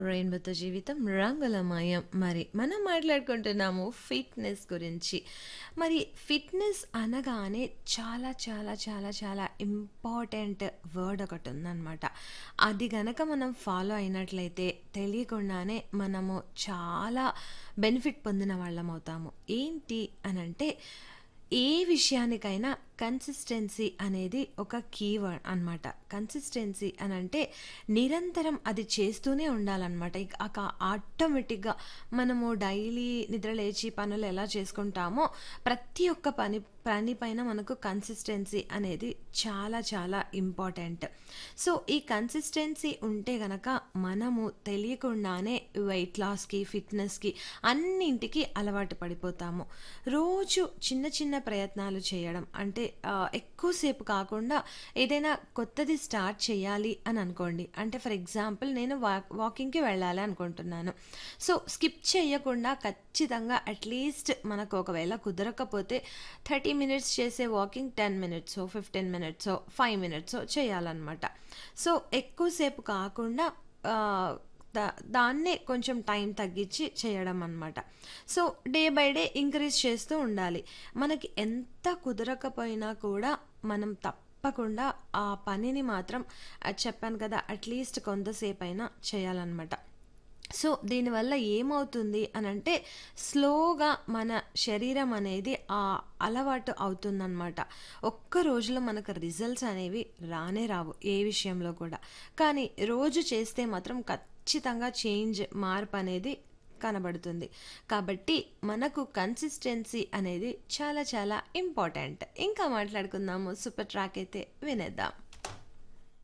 రెయిన్బోతో జీవితం రంగులమయం. మరి మనం మాట్లాడుకుంటున్నాము ఫిట్‌నెస్ గురించి. మరి ఫిట్‌నెస్ అనగానే చాలా చాలా చాలా చాలా ఇంపార్టెంట్ వర్డ్ ఒకటుందనమాట. అది గనక మనం ఫాలో అయినట్లయితే తెలియకుండానే మనము చాలా బెనిఫిట్ పొందిన వాళ్ళమవుతాము. ఏంటి అనంటే ఏ విషయానికైనా కన్సిస్టెన్సీ అనేది ఒక కీవర్డ్ అనమాట. కన్సిస్టెన్సీ అనంటే నిరంతరం అది చేస్తూనే ఉండాలనమాట. ఇక అక ఆటోమేటిక్‌గా మనము డైలీ నిద్ర లేచి పనులు ఎలా చేసుకుంటామో ప్రతి ఒక్క పని పని పైన మనకు కన్సిస్టెన్సీ అనేది చాలా చాలా ఇంపార్టెంట్. సో, ఈ కన్సిస్టెన్సీ ఉంటే గనక మనము తెలియకుండానే వెయిట్ లాస్‌కి, ఫిట్‌నెస్‌కి అన్నింటికి అలవాటు పడిపోతాము. రోజు చిన్న చిన్న ప్రయత్నాలు చేయడం అంటే ఆహ్, ఎక్కువ సేపు కాకుండా ఏదైనా కొత్తది స్టార్ట్ చేయాలి అని అనుకోండి. అంటే ఫర్ ఎగ్జాంపుల్ నేను వాక్ వాకింగ్‌కి వెళ్ళాలి అనుకుంటున్నాను. సో, స్కిప్ చేయకుండా ఖచ్చితంగా అట్‌లీస్ట్ మనకు ఒకవేళ కుదరకపోతే 30 మినిట్స్ చేసే వాకింగ్ 10 మినిట్సో, 15 మినిట్సో, 5 మినిట్సో చేయాలనమాట. సో, ఎక్కువ సేపు కాకుండా ఆహ్, దా దాన్నే కొంచెం టైం తగ్గించి చేయడం అనమాట. So, day by day increase చేస్తూ ఉండాలి. మనకి ఎంత కుదరకపోయినా కూడా మనం తప్పకుండా ఆ పనిని మాత్రం అది చెప్పాను కదా! అట్‌లీస్ట్ కొంతసేపైనా చేయాలనమాట. సో, దీనివల్ల ఏమవుతుంది అనంటే స్లోగా మన శరీరం అనేది ఆ అలవాటు అవుతుందనమాట. ఒక్క రోజులో మనకు రిజల్ట్స్ అనేవి రానే రావు ఏ విషయంలో కూడా. కానీ రోజు చేస్తే మాత్రం ఖచ్చితంగా చేంజ్ మార్పనేది కనబడుతుంది. కాబట్టి మనకు కన్సిస్టెన్సీ అనేది చాలా చాలా ఇంపార్టెంట్. ఇంకా మాట్లాడుకుందాము. సూపర్ ట్రాక్ అయితే వినేద్దాం.